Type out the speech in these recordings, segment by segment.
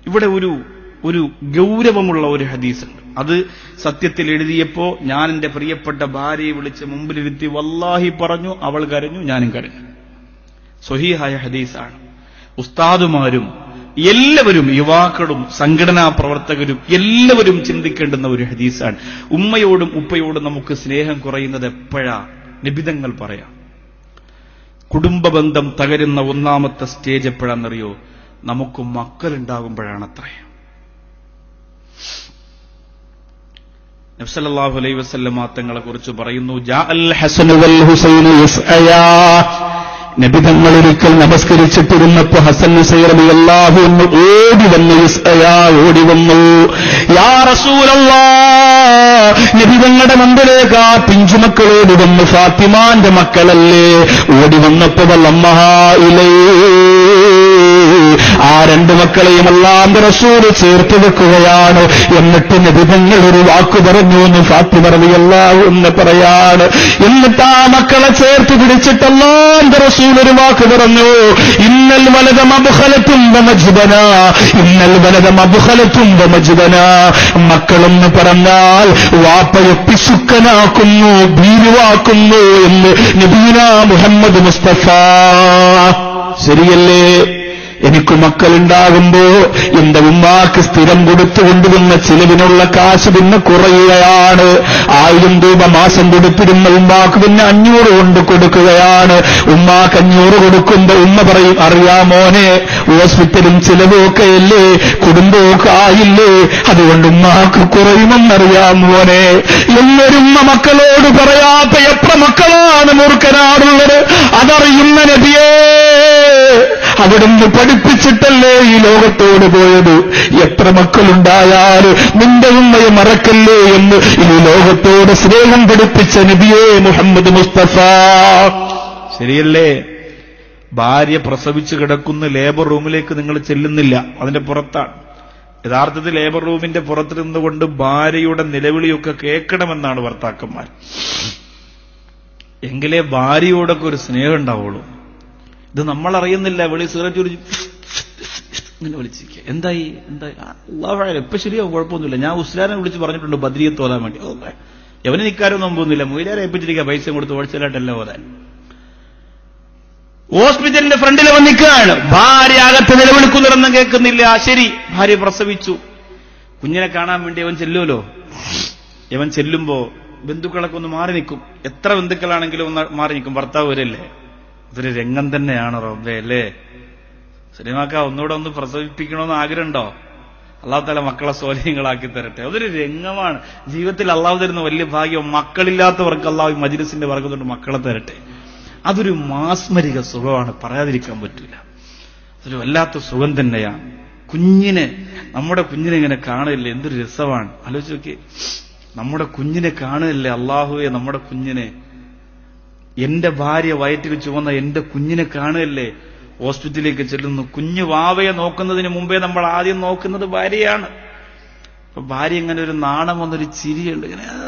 ഇവിടെ ഒരു ഒരു ഗൗരവമുള്ള ഒരു ഹദീസുണ്ട് അത് സത്യത്തിൽ എഴുതിയപ്പോ ഞാൻ എന്റെ പ്രിയപ്പെട്ട ഭാര്യയെ വിളിച്ച് മുമ്പിലിരുത്തി വല്ലാഹി പറഞ്ഞു അവൾ കരഞ്ഞു ഞാനും കരഞ്ഞു സ്വഹീഹായ ഹദീസാണ് ഉസ്താദുമാരും എല്ലാവരും യുവാക്കളും സംഘടനാ പ്രവർത്തകരും എല്ലാവരും ചിന്തിക്കേണ്ടുന്ന ഒരു ഹദീസാണ് ഉമ്മയോടും ഉപ്പയോടും നമുക്ക് സ്നേഹം കുറയുന്നത് എപ്പോഴാ നിബിതങ്ങൾ പറയാം കുടുംബ ബന്ധം തകരുന്ന ഒന്നാമത്തെ സ്റ്റേജ് എപ്പോഴാണെന്നറിയോ നമുക്ക് മക്കളുണ്ടാകുമ്പോഴാണത്രേ നബ്സല്ലാഹു അലൈ വസല്ലമ തങ്ങളെ കുറിച്ച് പറയുന്നു ജാ അൽ ഹസനു വൽ ഹുസൈനു യസ്അയാ നബി തങ്ങൾ ഒരിക്കൽ നമസ്കരിച്ചിട്ടിരുന്നപ്പോ ഹസൻ ഹുസൈറബി അള്ളാഹു എന്ന് ഓടി വന്നു യസ്അയാ ഓടി വന്നു യാ റസൂലല്ലാ നബി തങ്ങളുടെ മുമ്പിലേക്ക് ആ പിഞ്ചുമക്കൾ ഓടി വന്നു ഫാത്തിമാന്റെ മക്കളല്ലേ ഓടി വന്നപ്പോ വല്ലമ്മഹാ ഇലേ ആ രണ്ട് മക്കളെയും അല്ലാന്റെ റസൂല് ചേർത്ത് വെക്കുകയാണ് എന്നിട്ട് നബിതങ്ങൾ ഒരു വാക്ക് പറഞ്ഞു എന്ന് ഫാത്തി പറവിയല്ല എന്ന് പറയാണ് എന്നിട്ട് ആ മക്കളെ ചേർത്ത് പിടിച്ചിട്ട് അല്ലാന്റെ റസൂൽ ഒരു വാക്ക് പറഞ്ഞു ഇന്നൽ വലതം അബുഹലത്തും മജ്ബന ഇന്നൽ വലതം അബുഹലത്തും മജ്ബന മക്കളെന്ന് പറഞ്ഞാൽ വാപ്പയെ പിശുക്കനാക്കുന്നു ഭീരുവാക്കുന്നു എന്ന് നബീന മുഹമ്മദ് മുസ്തഫ ശരിയല്ലേ എനിക്ക് മക്കളുണ്ടാകുമ്പോ എന്റെ ഉമ്മാക്ക് സ്ഥിരം കൊടുത്തു കൊണ്ടുവന്ന ചിലവിനുള്ള കാശ് പിന്നെ കുറയുകയാണ് ആയിരം രൂപ മാസം കൊടുത്തിരുന്ന ഉമ്മാക്ക് പിന്നെ അഞ്ഞൂറ് കൊണ്ട് കൊടുക്കുകയാണ് ഉമ്മാക്ക് അഞ്ഞൂറ് കൊടുക്കുമ്പോ ഉമ്മ പറയും അറിയാമോനെ ഹോസ്പിറ്റലും ചിലവൊക്കെ അല്ലേ കുടുംബമൊക്കെ ആയില്ലേ അതുകൊണ്ട് ഉമ്മാക്ക് കുറയുമെന്നറിയാം മോനെ എന്നൊരുമ്മ മക്കളോട് പറയാത്ത എത്ര മക്കളാണ് മൂർഖനാടുള്ളത് അതറിയുന്ന നബിയേ അവിടുന്ന് പഠിപ്പിച്ചിട്ടല്ലേ ഈ ലോകത്തോട് പോയത് എത്ര മക്കളുണ്ടായാലും നിന്റെ ഉമ്മയെ മറക്കല്ലേ എന്ന് ഈ ലോകത്തോട് സ്നേഹം പഠിപ്പിച്ച നബിയേ മുഹമ്മദ് മുസ്തഫ ശരിയല്ലേ ഭാര്യ പ്രസവിച്ച് കിടക്കുന്ന ലേബർ റൂമിലേക്ക് നിങ്ങൾ ചെല്ലുന്നില്ല അതിന്റെ പുറത്താണ് യഥാർത്ഥത്തിൽ ലേബർ റൂമിന്റെ പുറത്തിരുന്നുകൊണ്ട് ഭാര്യയുടെ നിലവിളിയൊക്കെ കേൾക്കണമെന്നാണ് ഭർത്താക്കന്മാർ എങ്കിലേ ഭാര്യയോടൊക്കെ ഒരു സ്നേഹം ഉണ്ടാവുള്ളൂ ഇത് നമ്മൾ അറിയുന്നില്ല വെളി സീററ്റ് ഒരു ഇങ്ങനെ വിളിച്ചിരിക്കുക എന്തായി എന്തായി അള്ളാഹ് ഇപ്പൊ ശരിയാവും കുഴപ്പമൊന്നുമില്ല ഞാൻ ഉസ്ലാനെ വിളിച്ച് പറഞ്ഞിട്ടുണ്ട് ബദ്രിയെ തോലാൻ വേണ്ടി അള്ളാഹ്. എവന് നിൽക്കാരും നമ്പൊന്നുമില്ല മൊയിലാരെ ഏൽപ്പിച്ചിരിക്കുക പൈസ കൊടുത്ത് ഹോൾസെയിലായിട്ടല്ല ഓതാൻ ഹോസ്പിറ്റലിന്റെ ഫ്രണ്ടിൽ അവൻ നിൽക്കുകയാണ് ഭാര്യ അകത്ത് നിലവിളിക്കുന്നിടന്നും കേൾക്കുന്നില്ല ശരി ഭാര്യ പ്രസവിച്ചു കുഞ്ഞിനെ കാണാൻ വേണ്ടി അവൻ ചെല്ലുമല്ലോ ഇവൻ ചെല്ലുമ്പോ ബന്ധുക്കളൊക്കെ ഒന്ന് മാറി നിൽക്കും എത്ര ബന്ധുക്കളാണെങ്കിലും ഒന്ന് മാറി നിൽക്കും ഭർത്താവ് വരല്ലേ അതൊരു രംഗം തന്നെയാണ് റബ്ബേ അല്ലേ സിനിമാക്ക ഒന്നുകൂടെ ഒന്ന് പ്രസവിപ്പിക്കണമെന്ന് ആഗ്രഹമുണ്ടോ അള്ളാഹുത്താല മക്കളെ സോലയങ്ങളാക്കി തരട്ടെ അതൊരു രംഗമാണ് ജീവിതത്തിൽ അള്ളാഹു തരുന്ന വലിയ ഭാഗ്യം മക്കളില്ലാത്തവർക്ക് അള്ളാഹു ഈ മജിലിസിന്റെ വർഗത്തോണ്ട് മക്കളെ തരട്ടെ അതൊരു മാസ്മരിക സുഖമാണ് പറയാതിരിക്കാൻ പറ്റില്ല അതൊരു വല്ലാത്ത സുഖം തന്നെയാണ് കുഞ്ഞിനെ നമ്മുടെ കുഞ്ഞിനെ ഇങ്ങനെ കാണുകയല്ലേ എന്തൊരു രസമാണ് ആലോചിച്ച് നോക്കി നമ്മുടെ കുഞ്ഞിനെ കാണുകയല്ലേ അള്ളാഹുവെ നമ്മുടെ കുഞ്ഞിനെ എന്റെ ഭാര്യ വയറ്റിൽ ചുവന്ന എന്റെ കുഞ്ഞിനെ കാണുകയല്ലേ ഹോസ്പിറ്റലിലേക്ക് ചെല്ലുന്നു കുഞ്ഞു വാവയെ നോക്കുന്നതിന് മുമ്പേ നമ്മൾ ആദ്യം നോക്കുന്നത് ഭാര്യയാണ് അപ്പൊ ഭാര്യ ഇങ്ങനെ ഒരു നാണം വന്നൊരു ചിരിയുണ്ട് ഇങ്ങനെ ആ,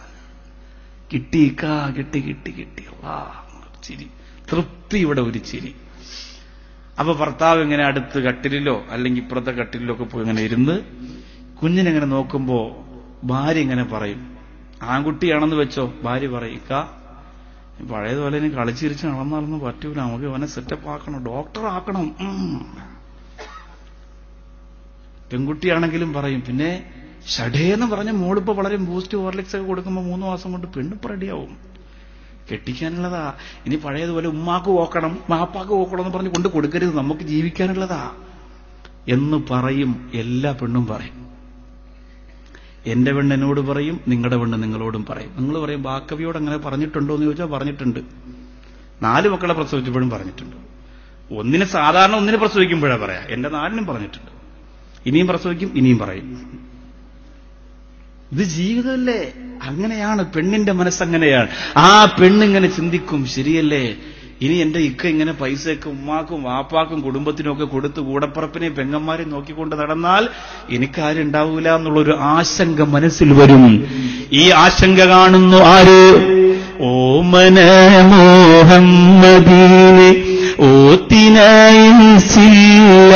കിട്ടി കാ കിട്ടി കിട്ടി കിട്ടി വാ ചിരി തൃപ്തി ഇവിടെ ഒരു ചിരി അപ്പൊ ഭർത്താവ് ഇങ്ങനെ അടുത്ത് കട്ടിലിലോ അല്ലെങ്കിൽ ഇപ്പുറത്തെ കട്ടിലിലോ ഒക്കെ പോയി ഇങ്ങനെ ഇരുന്ന് കുഞ്ഞിനെങ്ങനെ നോക്കുമ്പോ ഭാര്യ ഇങ്ങനെ പറയും ആൺകുട്ടിയാണെന്ന് വെച്ചോ ഭാര്യ പറയും ഇക്ക പഴയതുപോലെ ഇനി കളിച്ചിരിച്ച് നടന്നാലൊന്നും പറ്റൂല നമുക്ക് ഇവനെ സെറ്റപ്പ് ആക്കണം ഡോക്ടർ ആക്കണം ഉം. പെൺകുട്ടിയാണെങ്കിലും പറയും പിന്നെ ഷഡേന്ന് പറഞ്ഞ മോളിപ്പോ വളരെ ബൂസ്റ്റ് ഹോർലിക്സ് ഒക്കെ കൊടുക്കുമ്പോൾ മൂന്ന് മാസം കൊണ്ട് പെണ്ണിപ്പോ റെഡിയാവും കെട്ടിക്കാനുള്ളതാ ഇനി പഴയതുപോലെ ഉമ്മാക്ക് ഓക്കണം മാപ്പാക്ക് ഓക്കണം എന്ന് പറഞ്ഞ് കൊണ്ട് കൊടുക്കരുത് നമുക്ക് ജീവിക്കാനുള്ളതാ എന്ന് പറയും എല്ലാ പെണ്ണും പറയും എന്റെ പെണ്ണ് എന്നോട് പറയും നിങ്ങളുടെ പെണ്ണ് നിങ്ങളോടും പറയും നിങ്ങൾ പറയും ബാക്കവിയോട് അങ്ങനെ പറഞ്ഞിട്ടുണ്ടോ എന്ന് ചോദിച്ചാൽ പറഞ്ഞിട്ടുണ്ട് നാല് മക്കളെ പ്രസവിച്ചപ്പോഴും പറഞ്ഞിട്ടുണ്ട് ഒന്നിനെ സാധാരണ ഒന്നിനെ പ്രസവിക്കുമ്പോഴാ പറയാ എന്റെ നാലിനും പറഞ്ഞിട്ടുണ്ട് ഇനിയും പ്രസവിക്കും ഇനിയും പറയും ഇത് ജീവിതമല്ലേ അങ്ങനെയാണ് പെണ്ണിന്റെ മനസ്സങ്ങനെയാണ് ആ പെണ്ണിങ്ങനെ ചിന്തിക്കും ശരിയല്ലേ ഇനി എന്റെ ഇക്ക ഇങ്ങനെ പൈസയൊക്കെ ഉമ്മാക്കും വാപ്പാക്കും കുടുംബത്തിനും ഒക്കെ കൊടുത്ത് കൂടപ്പറപ്പിനെയും പെങ്ങന്മാരെയും നോക്കിക്കൊണ്ട് നടന്നാൽ എനിക്കാരും ഉണ്ടാവൂല എന്നുള്ളൊരു ആശങ്ക മനസ്സിൽ വരും ഈ ആശങ്ക കാണുന്നു ആര് ഓമന മുഹമ്മദീനെ ഓത്തിനയില്ല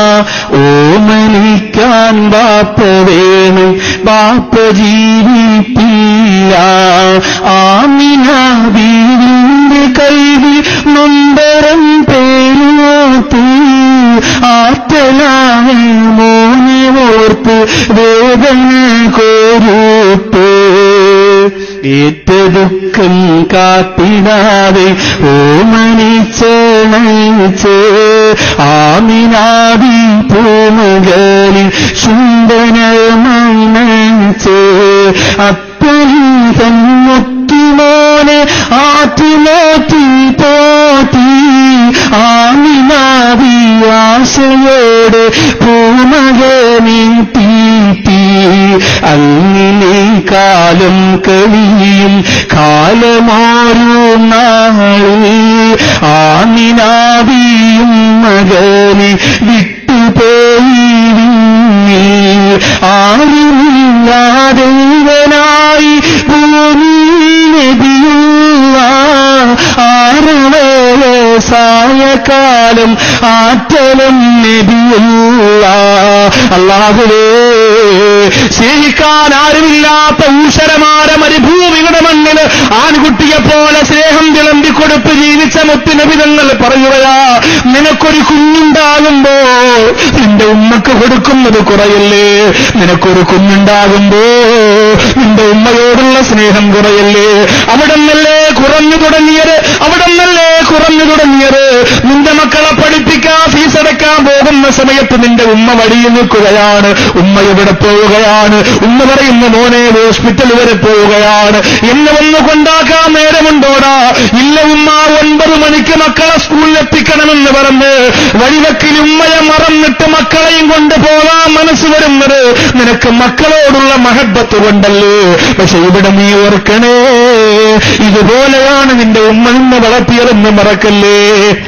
ഓമനിക്കാൻ ബാപ്പ വേണം ബാപ്പ ജീവിപ്പില്ല ആമിന ബീവിന്റെ കൈവിൽ നൊമ്പരം പേരോത്ത് ആറ്റലായ മോനെ ഓർത്ത് വേദന കോരൂട്ട് ഏറ്റ ദുഃഖം കാത്തിടാതെ ഓമനിച്ചണച്ച് ആമിനാവി പൂമകളിൽ ചുംബനമണച്ച് അപ്പനും തന്നൊത്തുമോനെ ആറ്റുമാറ്റി പോറ്റി ആമിനാവി ആശയോട് പൂമകനി തീറ്റി അങ്ങനെ കാലം കഴിയും കാലമാരോ നാളി ആമിനാവിയും മകനെ വിട്ടുപോയി ആരുമില്ലാതെവനായി ഭൂമി നദിയുള്ള ആരവസായ കാലം ആറ്റലം നദിയുള്ള അള്ളാഹുവേ സ്നേഹിക്കാൻ ആരുമില്ലാത്ത ഊഷരമാര മരുഭൂമിയുടെ മണ്ണിൽ ആൺകുട്ടിയെ പോലെ സ്നേഹം വിളമ്പി കൊടുത്ത് ജീവിച്ച മുത്തുനബിതങ്ങൾ പറയുകയാ നിനക്കൊരു കുഞ്ഞുണ്ടാകുമ്പോ നിന്റെ ഉമ്മക്ക് കൊടുക്കുന്നത് കുറയല്ലേ നിനക്കൊരു കുഞ്ഞുണ്ടാകുമ്പോ നിന്റെ ഉമ്മയോടുള്ള സ്നേഹം കുറയല്ലേ അവിടെ നിന്നല്ലേ കുറഞ്ഞു തുടങ്ങിയത് അവിടെ നിന്നല്ലേ കുറഞ്ഞു തുടങ്ങിയത് നിന്റെ മക്കളെ പഠിപ്പിക്കാൻ ഫീസ് അടക്കാൻ പോകുന്ന സമയത്ത് നിന്റെ ഉമ്മ വഴിയിൽ നിൽക്കുകയാണ് ഉമ്മ എവിടെ പോവുകയാണ് ഉമ്മ പറയുന്ന മോനെ ഹോസ്പിറ്റൽ വരെ പോവുകയാണ് എന്നെ ഒന്ന് കൊണ്ടാക്കാൻ നേരമുണ്ടോടാ ഇല്ല ഉമ്മ ഒൻപത് മണിക്ക് മക്കളെ സ്കൂളിൽ എത്തിക്കണമെന്ന് പറഞ്ഞ് വഴിവക്കിൽ ഉമ്മയെ മറന്നിട്ട് മക്കളെയും കൊണ്ട് പോകാൻ മനസ്സ് വരുന്നത് നിനക്ക് മക്കളോടുള്ള മഹബത്ത് കൊണ്ടല്ലേ പക്ഷെ ഇവിടെ നീ ഓർക്കണേ ഇതുപോലെയാണ് നിന്റെ ഉമ്മ നിന്നെ വളർത്തിയതെന്ന് മറക്കല്ലേ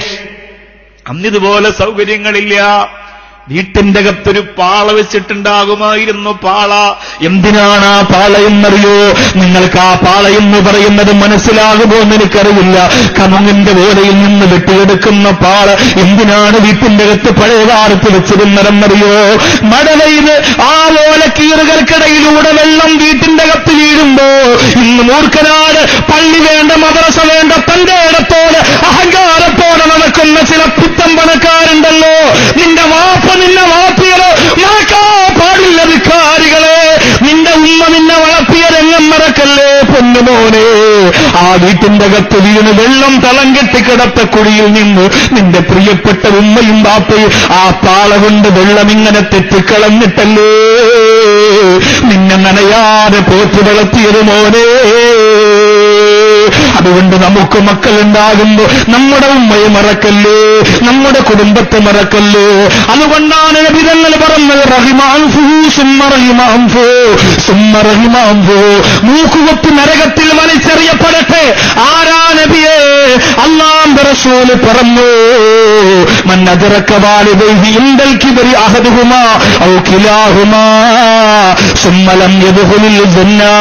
അന്നിതുപോലെ സൗകര്യങ്ങളില്ല വീട്ടിന്റെ അകത്തൊരു പാള വെച്ചിട്ടുണ്ടാകുമായിരുന്നു പാള എന്തിനാണ് ആ പാള എന്നറിയോ നിങ്ങൾക്ക് ആ പാള എന്ന് പറയുന്നത് മനസ്സിലാകുമോ എന്ന് എനിക്കറിയില്ല കമുങ്ങിന്റെ ഓലയിൽ നിന്ന് വെട്ടിയെടുക്കുന്ന പാള എന്തിനാണ് വീട്ടിന്റെ അകത്ത് പഴയ കാലത്ത് വെച്ചിരുന്നതെന്നറിയോ മഴ പെയ്ത് ആ ഓലക്കീറുകൾക്കിടയിലൂടെ വെള്ളം വീട്ടിന്റെ അകത്ത് വീഴുമ്പോ ഇന്ന് മൂർഖനാട് പള്ളി വേണ്ട മദ്രസ വേണ്ട തന്റെ ഇടത്തോടെ അഹങ്കാരത്തോടെ നടക്കുന്ന ചില പിത്തം പണക്കാരുണ്ടല്ലോ നിന്റെ വാപ്പ നിന്നെ വളർത്തിയത് മറക്കാ പാടില്ല വിക്കാരികളെ നിന്റെ ഉമ്മ നിന്നെ വളർത്തിയ രംഗം മറക്കല്ലേ പൊന്നുമോനെ ആ വീട്ടിന്റെ അകത്ത് വീണ് വെള്ളം തളം കെട്ടിക്കിടത്ത കുഴിയിൽ നിന്ന് നിന്റെ പ്രിയപ്പെട്ട ഉമ്മയും ബാപ്പയും ആ പാള കൊണ്ട് വെള്ളം ഇങ്ങനെ തെറ്റിക്കളഞ്ഞിട്ടല്ലേ നിന്നെ നനയാതെ പോറ്റി വളർത്തിയത് മോനെ അതുകൊണ്ട് നമുക്ക് മക്കളുണ്ടാകുമ്പോ നമ്മുടെ ഉമ്മയെ മറക്കല്ലേ നമ്മുടെ കുടുംബത്തെ മറക്കല്ലേ അതുകൊണ്ടാണ് നബിതങ്ങൾ പറഞ്ഞത് റഹിമാൻഫു സുമ്മ റഹിമാൻഫു സുമ്മ റഹിമാൻഫു മൂക്കുകൊത്തി നരകത്തിൽ വലിച്ചെറിയപ്പെടട്ടെ ആരാ നബിയെ അള്ളാം റസൂല് പറഞ്ഞു മന്നതിറക്ക വാലിദൈഹി ഇന്തൽ കിബരി അഹദുഹുമാ ഔ കിലാഹുമാ സുമ്മലം യദ്ഖുലിൽ ജന്നാ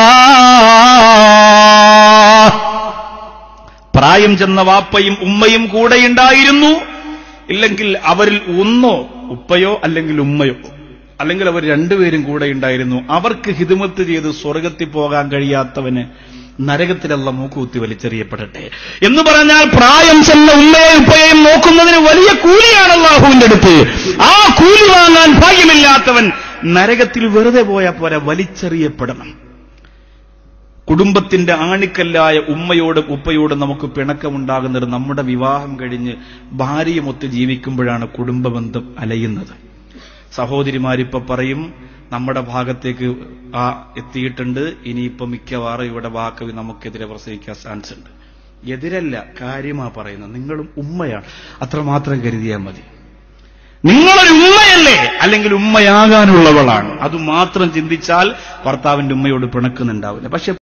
പ്രായം ചെന്ന വാപ്പയും ഉമ്മയും കൂടെയുണ്ടായിരുന്നു ഇല്ലെങ്കിൽ അവരിൽ ഒന്നോ ഉപ്പയോ അല്ലെങ്കിൽ ഉമ്മയോ അല്ലെങ്കിൽ അവർ രണ്ടുപേരും കൂടെ ഉണ്ടായിരുന്നു അവർക്ക് ഹിതുമത്ത് ചെയ്ത് സ്വർഗത്തിൽ പോകാൻ കഴിയാത്തവന് നരകത്തിലുള്ള മൂക്കുകുത്തി വലിച്ചെറിയപ്പെടട്ടെ എന്ന് പറഞ്ഞാൽ പ്രായം ചെന്ന ഉമ്മയെയും ഉപ്പയെയും നോക്കുന്നതിന് വലിയ കൂലിയാണ് അള്ളാഹുവിന്റെ അടുത്ത് ആ കൂലി വാങ്ങാൻ ഭാഗ്യമില്ലാത്തവൻ നരകത്തിൽ വെറുതെ പോയാൽ പോരാ വലിച്ചെറിയപ്പെടണം കുടുംബത്തിന്റെ ആണിക്കല്ലായ ഉമ്മയോടും ഉപ്പയോടും നമുക്ക് പിണക്കമുണ്ടാകുന്നത് നമ്മുടെ വിവാഹം കഴിഞ്ഞ് ഭാര്യയുമൊത്ത് ജീവിക്കുമ്പോഴാണ് കുടുംബബന്ധം അലയുന്നത് സഹോദരിമാരിപ്പോ പറയും നമ്മുടെ ഭാഗത്തേക്ക് ആ എത്തിയിട്ടുണ്ട് ഇനിയിപ്പോ മിക്കവാറും ഇവിടെ വാക്കവി നമുക്കെതിരെ പ്രസംഗിക്കാൻ ചാൻസ് ഉണ്ട് എതിരല്ല കാര്യമാ പറയുന്നത് നിങ്ങളും ഉമ്മയാണ് അത്രമാത്രം കരുതിയാൽ മതി നിങ്ങളൊരു ഉമ്മയല്ലേ അല്ലെങ്കിൽ ഉമ്മയാകാനുള്ളവളാണ് അത് മാത്രം ചിന്തിച്ചാൽ ഭർത്താവിന്റെ ഉമ്മയോട് പിണക്കുന്നുണ്ടാവില്ല പക്ഷെ